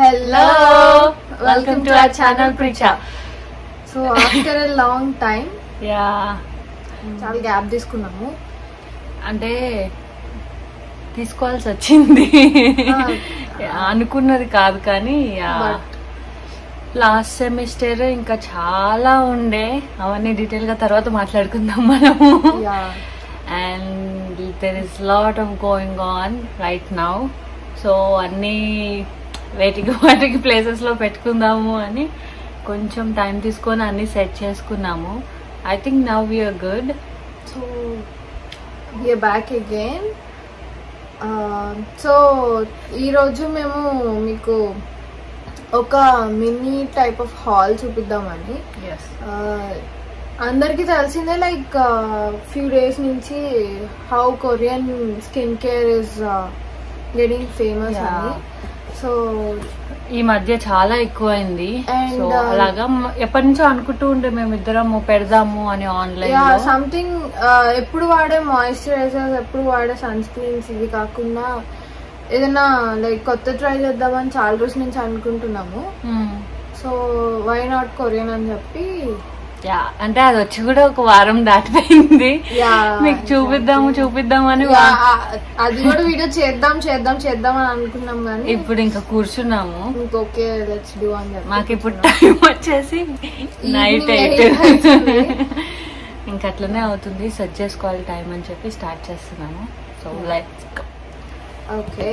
Hello welcome to our channel ప్రిచా so after a long time yeah చాలా gap తీసుకున్నాము అంటే తీసుకోవాల్సి వచ్చింది Ah. Yeah, అనుకున్నది కాదు కానీ బట్ లాస్ట్ సెమిస్టర్ ఇంకా చాలా ఉండే అవన్నీ డీటెయిల్ గా తర్వాత మాట్లాడుకుందాం మనము yeah and there is lot of going on right now so అన్నీ వేటికి వాటికి ప్లేసెస్ లో పెట్టుకుందాము అని కొంచెం టైం తీసుకొని అన్ని సెట్ చేసుకున్నాము I think now you're good so we're back again so ఈరోజు మేము మీకు ఒక మినీ టైప్ ఆఫ్ హాల్ చూపిద్దామని Uh, అందరికీ తెలిసిందే లైక్ ఫ్యూ డేస్ నుంచి how Korean skin care is getting famous Yeah. అని సో ఈ మధ్య చాలా ఎక్కువైంది And, సో uh, అలాగా మ- ఎప్పటి నుంచో అనుకుంటూ ఉండే మేము ఇద్దరము పెడదాము అని ఆన్లైన్ యా లో సంథింగ్ ఎప్పుడు వాడే మాయిశ్చరైజర్స్ ఎప్పుడు వాడే సన్ స్క్రీన్స్ ఇవి కాకుండా ఏదైనా లైక్ కొత్త ట్రై చేద్దామని చాలా రోజుల నుంచి అనుకుంటున్నాము సో వై నాట్ కొరియన్ అని చెప్పి యా అంటే అది వచ్చి కూడా ఒక వారం దాటిపోయింది Yeah, మీకు చూపిద్దాము చూపిద్దాము అని యా, అది కూడా వీడియో చేద్దాం చేద్దాం చేద్దాం అని అనుకున్నాం కానీ ఇప్పుడు ఇంకా కూర్చున్నాము ఇంకొకే లెట్స్ డూ అని చెప్పి మాకు ఇప్పుడు టైం వచ్చేసి నైట్ eight ఎయిట్ అవుతుంది. ఇంకా అట్లనే అవుతుంది సెట్ చేసుకోవాలి టైం అని చెప్పి స్టార్ట్ చేస్తున్నాము సో లైట్స్ ఓకే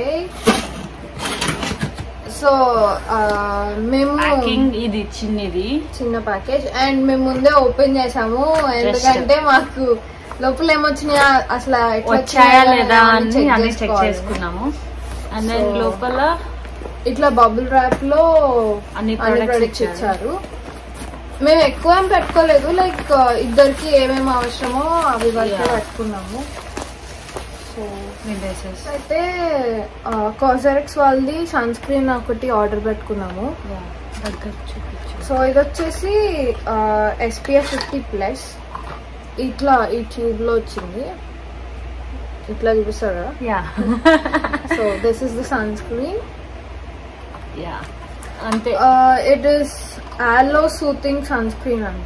సో మేము ప్యాకింగ్ ఇది చిన్నది చిన్న ప్యాకేజ్ అండ్ మేము ముందే ఓపెన్ చేసాము ఎందుకంటే మాకు లోపల ఏమొచ్చినాయా అసలు ఎట్లా వచ్చాయా వచ్చినాయా లేదా అని అని check అన్ని చెక్ చేసుకోవాలి. చేసుకున్నాము అండ్ దెన్ So, లోపల ఇట్లా బబుల్ ర్యాప్ లో అన్ని అన్ని products ప్రొడక్ట్స్ ఇచ్చారు. ఇచ్చారు మేము ఎక్కువ ఏం పెట్టుకోలేదు లైక్ ఇద్దరికి ఏమేమి అవసరమో అవి వరకు Yeah. పెట్టుకున్నాము సో డ్రెస్సెస్ అయితే కాజరెక్స్ వాళ్ళది సన్ స్క్రీన్ ఒకటి ఆర్డర్ పెట్టుకున్నాము దగ్గర చూపించు సో ఇది వచ్చేసి ఎస్పీఎఫ్ ఫిఫ్టీ ప్లస్ ఇట్లా ఈ ట్యూబ్ లో వచ్చింది ఇట్లా చూపిస్తారా yeah so this is the sun screen yeah అంతే it is also soothing sun screen అంట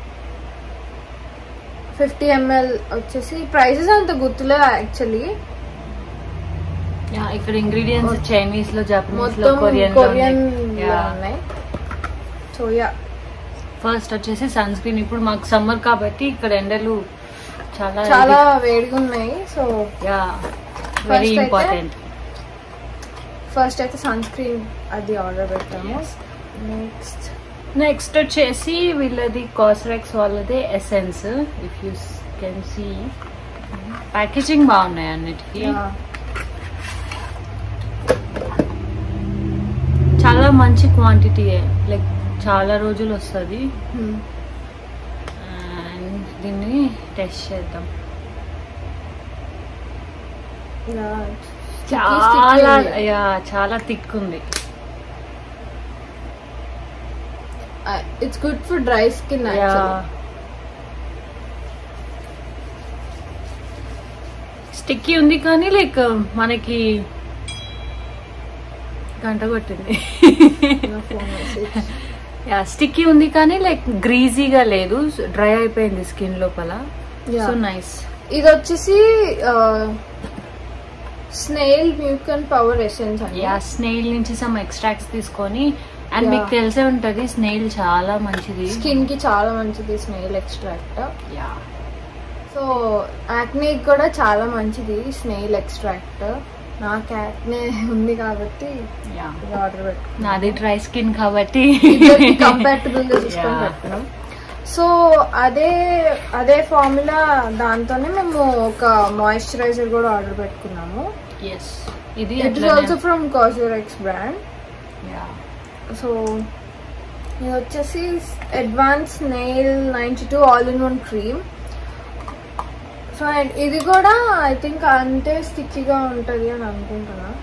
ఫిఫ్టీ ఎంఎల్ వచ్చేసి ప్రైసెస్ అంత గుర్తులేదు యాక్చువల్లీ యా ఇక్కడ ఇంగ్రీడియంట్స్ చైనీస్ లో జపనీస్ లో మొత్తం కొరియన్ కొరియన్ ఉన్నాయి సో యా ఫస్ట్ వచ్చేసి సన్ స్క్రీన్ ఇప్పుడు మాకు సమ్మర్ కాబట్టి ఇక్కడ ఎండలు చాలా చాలా వేడిగా ఉన్నాయి సో యా వెరీ అయితే- ఇంపార్టెంట్ ఫస్ట్ అయితే సన్ స్క్రీన్ అది ఆర్డర్ పెట్టాము నెక్స్ట్ నెక్స్ట్ వచ్చేసి వీళ్ళది కాస్రెక్స్ వాళ్ళది essence if you can see packaging బాగున్నాయి అన్నిటికీ చాలా మంచి క్వాంటిటీ లైక్ చాలా రోజులు వస్తుంది అండ్ దీన్ని టెస్ట్ చేద్దాం చాలా యా చాలా థిక్ ఉంది it's good for dry skin yeah sticky ఉంది కానీ లైక్ మనకి గంట కొట్టింది యా స్టిక్కీ ఉంది కానీ లైక్ గ్రీజీగా లేదు డ్రై అయిపోయింది స్కిన్ లోపల సో నైస్ ఇది వచ్చేసి స్నేల్ మ్యూకన్ పవర్ ఎసెన్స్ అండి యా స్నేల్ నుంచి సమ్ ఎక్స్ట్రాక్ట్స్ తీసుకొని అండ్ Yeah. మీకు తెలిసే ఉంటది స్నేల్ చాలా మంచిది స్కిన్ కి చాలా మంచిది snail extract yeah so acne కూడా చాలా మంచిది స్నేల్ ఎక్స్ట్రాక్ట్ నాకు యాక్నే ఉంది కాబట్టి యా ఇది ఆర్డర్ పెట్టుకున్నాను నాది డ్రై స్కిన్ కాబట్టి కంపాటబుల్ గా చూసుకొని Yeah. పెట్టుకున్నాం సో అదే అదే ఫార్ములా దాంతోనే మేము ఒక మాయిశ్చరైజర్ కూడా ఆర్డర్ పెట్టుకున్నాము ఎస్ ఇది it is also from COSRX brand so ఇది వచ్చేసి advance nail ninety two all in one cream so and ఇది కూడా ఐ థింక్ అంతే స్టిచ్గా ఉంటుంది అని అనుకుంటున్నా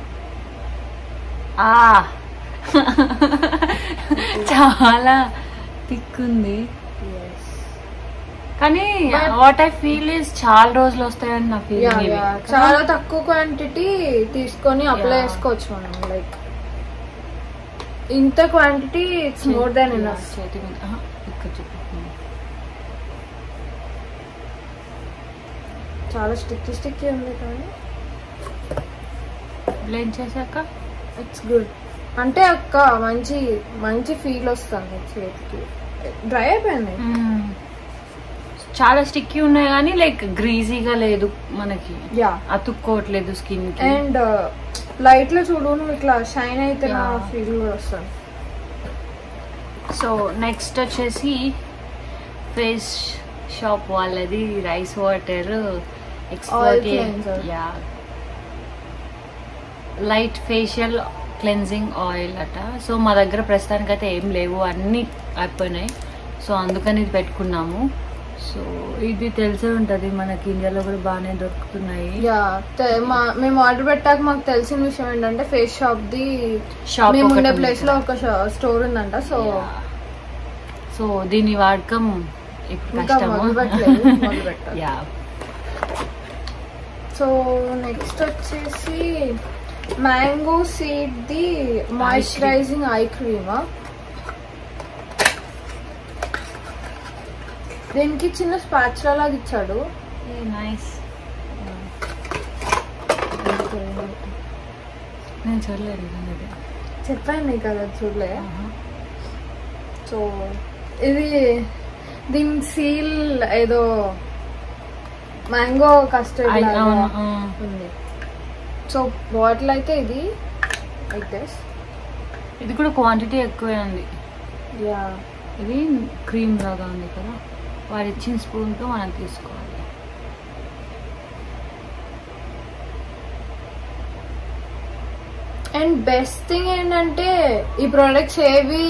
చాలా థిక్ ఉంది కానీ But- what I feel is చాలా రోజులు వస్తాయని నా Yeah, ఫీలింగ్ yeah. చాలా తక్కువ క్వాంటిటీ తీసుకొని అప్లై Yeah. చేసుకోవచ్చు మనం లైక్ ఇంత quantity it's more than Yeah, enough చేతి మీద ఆహా, ఇక్కడ చూపు చాలా స్టిక్కి స్టిక్కి ఉంది కానీ బ్లెండ్ చేశాక ఇట్స్ గుడ్ అంటే అక్క మంచి మంచి ఫీల్ వస్తుంది చేతికి డ్రై అయిపోయింది మ్మ్. చాలా స్టిక్కీ ఉన్నాయి కానీ లైక్ గ్రీజీగా లేదు మనకి యా అతుక్కోవట్లేదు స్కిన్ కి అండ్ లైట్ లో చూడు నువ్వు ఇట్లా షైన్ అయితే నా Yeah. ఫీల్ కూడా వస్తుంది సో నెక్స్ట్ వచ్చేసి ఫేస్ షాప్ వాళ్ళది rice water export cleanser. Yeah light facial cleansing oil అట సో మా దగ్గర ప్రస్తుతానికి అయితే ఏం లేవు అన్నీ అయిపోయినాయి సో అందుకని ఇది పెట్టుకున్నాము సో ఇది తెలిసే ఉంటుంది మనకి ఇండియాలో కూడా బాగానే దొరుకుతున్నాయి యా మేము ఆర్డర్ పెట్టాక మాకు తెలిసిన విషయం ఏంటంటే ఫేస్ షాప్ ది షాప్ మేము ఒకటి ఉండే ఉంది ప్లేస్ లో ఇక్కడ. ఒక స్టోర్ ఉందంట సో సో దీని వాడకం ఇప్పుడు ఇంకా కష్టము మొదలు పెట్టలేదు మొదలు పెట్టాలి యా సో నెక్స్ట్ వచ్చేసి mango seed the moisturising eye cream దీనికి చిన్న స్పాచులా లాగా ఇచ్చాడు నైస్ నేను చూడలేదు ఇది. చెప్పాను నీకు కదా చూడలే ఆహా. సో ఇది దీని సీల్ ఏదో మ్యాంగో కస్టర్డ్ ఐ- లాగా అవును, ఆ. ఉంది సో బాటిల్ అయితే ఇది లైక్ దిస్ ఇది కూడా క్వాంటిటీ ఎక్కువే ఉంది యా ఇది క్రీమ్ లాగా ఉంది కదా వాడు ఇచ్చిన స్పూన్తో మనం తీసుకోవాలి అండ్ బెస్ట్ థింగ్ ఏంటంటే ఈ ప్రొడక్ట్స్ ఏవి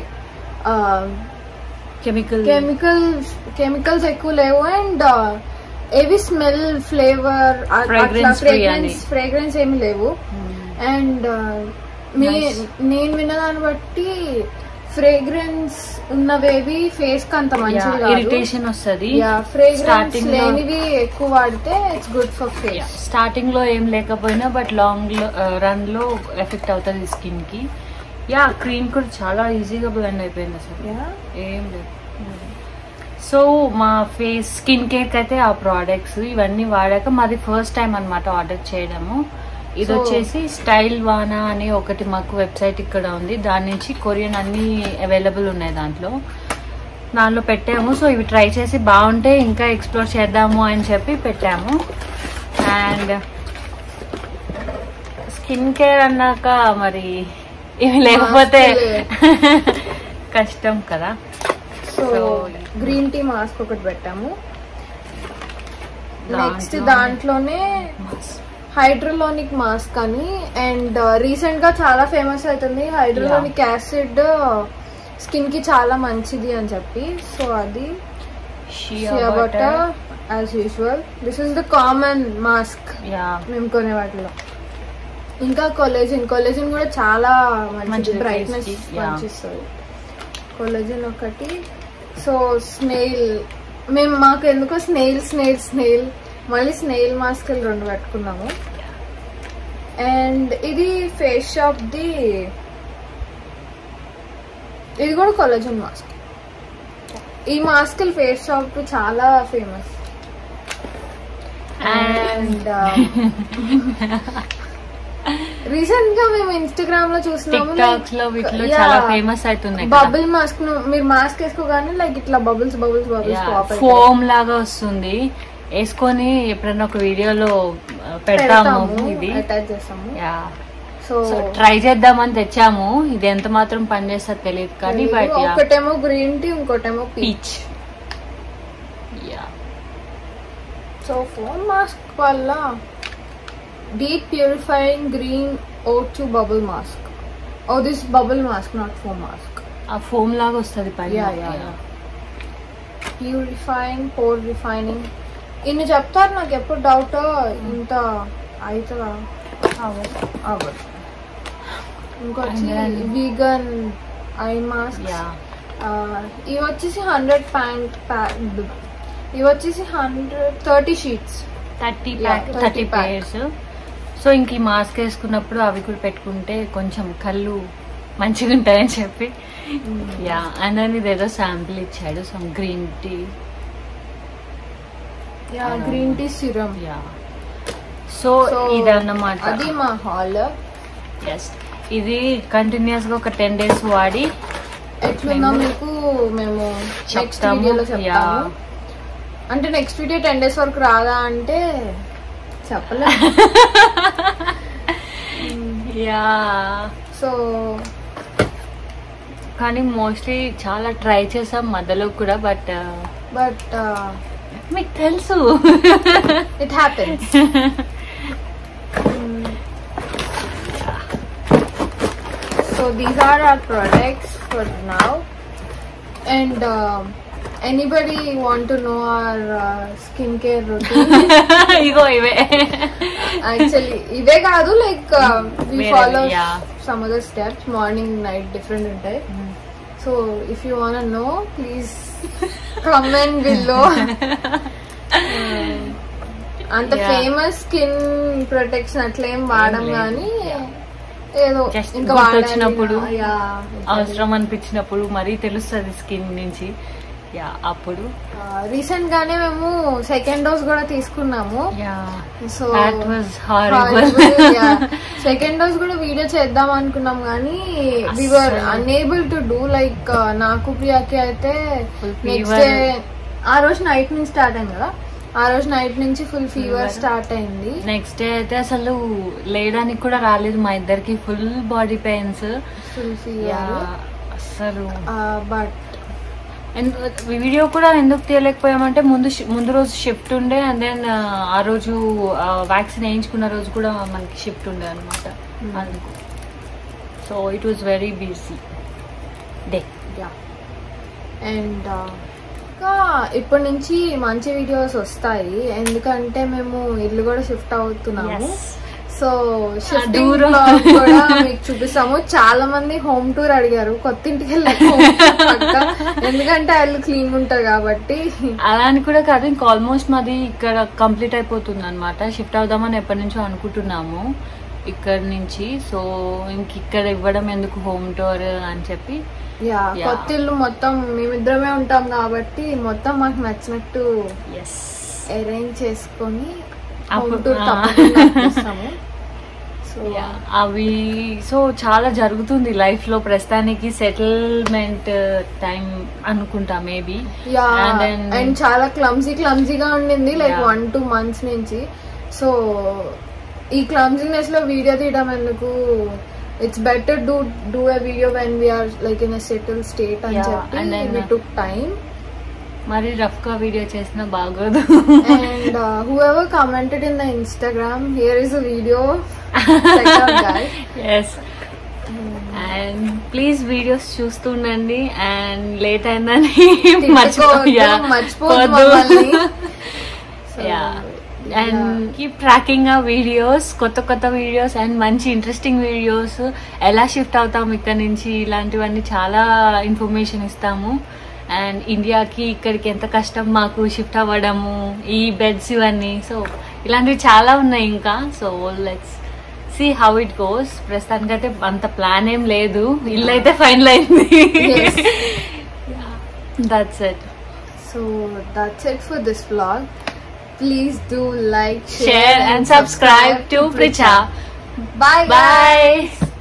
కెమికల్ కెమికల్స్ కెమికల్స్ ఎక్కువ లేవు అండ్ ఏవి స్మెల్ ఫ్లేవర్ Fragrance free అని. ఫ్రేగ్రెన్స్ ఫ్రేగ్రెన్స్ ఏమి లేవు అండ్ Nice. నేను విన్నదాన్ని బట్టి ఫ్రేగ్రెన్స్ ఉన్నవేవి ఫేస్ కి అంత మంచిది కాదు ఇరిటేషన్ వస్తుంది ఫ్రేగ్రెన్స్ Starting లో- లేనివి ఎక్కువ వాడితే it's good for face starting లో ఏం లేకపోయినా బట్ లాంగ్ లో రన్ లో ఎఫెక్ట్ అవుతుంది స్కిన్ కి యా క్రీమ్ కూడా చాలా ఈజీగా బ్లెండ్ అయిపోయింది అసలు ఏం లేదు సో మా ఫేస్ స్కిన్ కేర్ అయితే ఆ ప్రోడక్ట్స్ ఇవన్నీ వాడాక మాది ఫస్ట్ టైం అన్నమాట ఆర్డర్ చేయడము ఇది So- వచ్చేసి స్టైల్ వానా అని ఒకటి మాకు వెబ్సైట్ ఇక్కడ ఉంది దాని నుంచి కొరియన్ అన్ని అవైలబుల్ ఉన్నాయి దాంట్లో దానిలో పెట్టాము సో ఇవి ట్రై చేసి బాగుంటే ఇంకా ఎక్స్ప్లోర్ చేద్దాము అని చెప్పి పెట్టాము అండ్ స్కిన్ కేర్ అన్నాక మరి ఇవి లేకపోతే కష్టం కదా so So, green tea mask ఒకటి పెట్టాము నెక్స్ట్ దాంట్లో- దాంట్లోనే హైడ్రోలోనిక్ మాస్క్ అని అండ్ రీసెంట్ గా చాలా ఫేమస్ అవుతుంది హైడ్రోలోనిక్ యాసిడ్ స్కిన్ కి చాలా మంచిది అని చెప్పి సో అది shea butter as usual this is the common mask yeah మేము కొనే వాటిలో ఇంకా కొలేజిన్ కొలేజిన్ కూడా చాలా మంచిది మంచిది బ్రైట్నెస్ face కి, yeah. మంచిస్తుంది కొలేజిన్ ఒకటి సో స్నేల్ మేము మాకు ఎందుకో స్నేల్ స్నేల్ స్నేల్ మళ్ళీ స్నేల్ మాస్క్ రెండు పెట్టుకున్నాము అండ్ ఇది ఫేస్ షాప్ ది ఇది కూడా కొలేజిన్ మాస్క్ ఈ మాస్క్ ఫేస్ షాప్ చాలా ఫేమస్ అండ్ రీసెంట్ గా మేము ఇన్స్టాగ్రామ్ లో చూసినాము టిక్ టాక్స్ లో వీటిలో చాలా ఫేమస్ అవుతున్నాయి బబుల్ మాస్క్ మీరు మాస్క్ వేసుకోగానే లైక్ ఇట్లా bubbles bubbles bubbles pop foam లాగా వస్తుంది వేసుకొని ఎప్పుడైనా ఒక వీడియోలో పెడతాము ఇది అటాచ్ చేస్తాము యా సో సో ట్రై చేద్దామని తెచ్చాము ఇది ఎంత మాత్రం పనిచేస్తుంది తెలియదు కానీ బట్ యా ఒకటేమో గ్రీన్ టీ ఇంకోటేమో peach peach yeah so foam mask వల్ల deep purifying green O two bubble mask oh this bubble mask not foam mask ఆ ఫోమ్ లాగా వస్తుంది పైన Yeah, yeah, yeah. Purifying pore refining ఇన్ని చెప్తారు నాకు ఎప్పుడు డౌట్ ఇంత అవుతుందా అవ్వదు ఇంకొచ్చి And then- vegan eye mask yeah ఇవి వచ్చేసి హండ్రెడ్ ప్యాంట్ ఇవి వచ్చేసి hundred thirty sheets thirty Yeah, pack 30 thirty pack. Pairs so ఇంక ఈ మాస్క్ వేసుకున్నప్పుడు అవి కూడా పెట్టుకుంటే కొంచెం కళ్ళు మంచిగా ఉంటాయని చెప్పి యా అండ్ దెన్ ఇదేదో శాంపిల్ ఇచ్చాడు some green tea yeah green tea serum yeah so ఇదన్నమాట అది మా హాల్ ఎస్ ఇది కంటిన్యూస్ గా ఒక టెన్ డేస్ వాడి ఎట్లుందో మీకు మేము నెక్స్ట్ చెప్తాము. వీడియోలో యా చెప్తాము అంటే నెక్స్ట్ వీడియో టెన్ డేస్ వరకు రాదా అంటే చెప్పలేదు యా సో కానీ మోస్ట్లీ చాలా ట్రై చేసాం మధ్యలో కూడా బట్ బట్ మీకు తెలుసు it happens so these are are products for now and anybody want to know our skin care routine ఇగో ఇవే యాక్చువల్లీ ఇవే కాదు లైక్ వి వేరే, follow yeah. Some other steps morning night different ఉంటాయి so if you want know please comment below అంత Yeah. Famous skin protection అట్లేం వాడం లేదు. కానీ ఏదో Just ఇంకా గుర్తొచ్చినప్పుడు, వాడాలి. Yeah, అవసరం అనిపించినప్పుడు మరీ తెలుస్తుంది స్కిన్ నుంచి యా అప్పుడు రీసెంట్ గానే మేము సెకండ్ డోస్ కూడా తీసుకున్నాము yeah so that was horrible second dose కూడా వీడియో చేద్దాం అనుకున్నాం కానీ వివర్ అస్సలు. అన్ఏబుల్ టు డూ లైక్ నాకు ప్రియాకి అయితే Full నెక్స్ట్ fever. డే ఆ రోజు నైట్ నుంచి స్టార్ట్ అయింది కదా ఆ రోజు నైట్ నుంచి ఫుల్ ఫీవర్ Fever. స్టార్ట్ అయింది నెక్స్ట్ డే అయితే అసలు లేయడానికి కూడా రాలేదు మా ఇద్దరికి full body pains full yeah fever అసలు బట్ వీడియో కూడా ఎందుకు తీయలేకపోయామంటే ముందు షి- ముందు రోజు షిఫ్ట్ ఉండే అండ్ దెన్ ఆ రోజు వ్యాక్సిన్ వేయించుకున్న రోజు కూడా మనకి షిఫ్ట్ ఉండే అనమాట Hmm. అందుకు so it was very busy day yeah and ఇంకా ఇప్పటి నుంచి మంచి వీడియోస్ వస్తాయి ఎందుకంటే మేము ఇల్లు కూడా షిఫ్ట్ అవుతున్నాము సో షిఫ్టింగ్ దూరం. బ్లాగ్ కూడా మీకు చూపిస్తాము చాలా మంది హోమ్ టూర్ అడిగారు కొత్త ఇంటికి వెళ్ళి home tour పక్కా. ఎందుకంటే వాళ్ళు క్లీన్ ఉంటారు కాబట్టి అలా అని కూడా కాదు ఇంకా ఆల్మోస్ట్ మాది ఇక్కడ కంప్లీట్ అయిపోతుంది అనమాట షిఫ్ట్ అవుదామని ఎప్పటి నుంచో అనుకుంటున్నాము ఇక్కడ నుంచి సో ఇంక ఇక్కడ ఇవ్వడం ఎందుకు హోమ్ టూర్ అని చెప్పి యా Yeah. కొత్త ఇల్లు మొత్తం మేమిద్దరమే ఉంటాం కాబట్టి మొత్తం మాకు నచ్చినట్టు ఎస్ అరేంజ్ చేసుకొని హోమ్ అప్పుడు- టూర్ ఆ. తప్పకుండా ఇప్పిస్తాము. సో అవి సో చాలా జరుగుతుంది లైఫ్ లో ప్రస్తుతానికి సెటిల్మెంట్ టైం అనుకుంటా maybe yeah And then- and చాలా క్లమ్జీ క్లమ్జీగా ఉండింది like Yeah. One two months నుంచి సో ఈ క్లమ్జీనెస్ లో వీడియో తీయడం ఎందుకు it's better do do a video when we're like in settle state అని Yeah, చెప్పి and then- we took time మరి రఫ్ గా వీడియో చేసినా బాగోదు and whoever commented in the Instagram here is a video yes and please videos చూస్తుండండి and late అయిందని మర్చిపోవద్దు and keep tracking ఆ videos కొత్త కొత్త వీడియోస్ అండ్ మంచి ఇంట్రెస్టింగ్ వీడియోస్ ఎలా షిఫ్ట్ అవుతాం ఇక్కడ నుంచి ఇలాంటివన్నీ చాలా ఇన్ఫర్మేషన్ ఇస్తాము అండ్ ఇండియాకి ఇక్కడికి ఎంత కష్టం మాకు షిఫ్ట్ అవ్వడము ఈ బెడ్స్ ఇవన్నీ సో ఇలాంటివి చాలా ఉన్నాయి ఇంకా so let's see how it goes ప్రస్తుతానికైతే అంత ప్లాన్ ఏం లేదు ఇల్లు అయితే ఫైనల్ అయింది Yes. That's it so that's it for this vlog please do like share and subscribe to Pricha. bye guys. Bye.